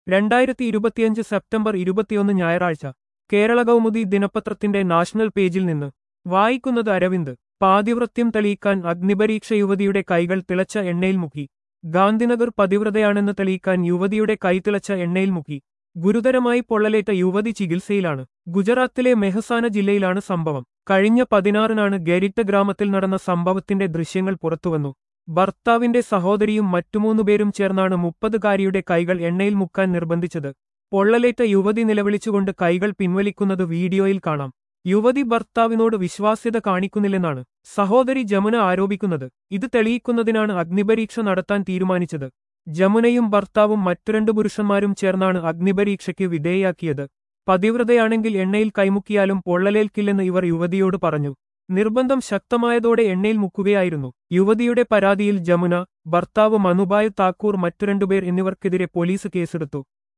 രണ്ടായിരത്തി ഇരുപത്തിയഞ്ച് സെപ്റ്റംബർ ഇരുപത്തിയൊന്ന് ഞായറാഴ്ച കേരള കൗമുദി ദിനപത്രത്തിന്റെ നാഷണൽ പേജിൽ നിന്ന് വായിക്കുന്നത് അരവിന്ദ് പാതിവൃത്യം തെളിയിക്കാൻ അഗ്നിപരീക്ഷ യുവതിയുടെ കൈകൾ തിളച്ച എണ്ണയിൽ മുക്കി ഗാന്ധിനഗർ പതിവ്രതയാണെന്ന് തെളിയിക്കാൻ യുവതിയുടെ കൈ തിളച്ച എണ്ണയിൽ മുക്കി ഗുരുതരമായി പൊള്ളലേറ്റ യുവതി ചികിത്സയിലാണ് ഗുജറാത്തിലെ മെഹസാന ജില്ലയിലാണ് സംഭവം കഴിഞ്ഞ പതിനാറിനാണ് ഗരിട്ട് ഗ്രാമത്തിൽ നടന്ന സംഭവത്തിന്റെ ദൃശ്യങ്ങൾ പുറത്തുവന്നു ഭർത്താവിന്റെ സഹോദരിയും മറ്റു മൂന്നുപേരും ചേർന്നാണ് മുപ്പതുകാരിയുടെ കൈകൾ എണ്ണയിൽ മുക്കാൻ നിർബന്ധിച്ചത് പൊള്ളലേറ്റ യുവതി നിലവിളിച്ചുകൊണ്ട് കൈകൾ പിൻവലിക്കുന്നത് വീഡിയോയിൽ കാണാം യുവതി ഭർത്താവിനോട് വിശ്വാസ്യത കാണിക്കുന്നില്ലെന്നാണ് സഹോദരി ജമുന ആരോപിക്കുന്നത് ഇത് തെളിയിക്കുന്നതിനാണ് അഗ്നിപരീക്ഷ നടത്താൻ തീരുമാനിച്ചത് ജമുനയും ഭർത്താവും മറ്റു രണ്ടു പുരുഷന്മാരും ചേർന്നാണ് അഗ്നിപരീക്ഷയ്ക്ക് വിധേയാക്കിയത് പതിവ്രതയാണെങ്കിൽ എണ്ണയിൽ കൈമുക്കിയാലും പൊള്ളലേൽക്കില്ലെന്ന് ഇവർ യുവതിയോട് പറഞ്ഞു നിർബന്ധം ശക്തമായതോടെ എണ്ണയിൽ മുക്കുകയായിരുന്നു യുവതിയുടെ പരാതിയിൽ ജമുന ഭർത്താവ് മനുബായ് താക്കൂർ മറ്റു രണ്ടുപേർ എന്നിവർക്കെതിരെ പോലീസ് കേസെടുത്തു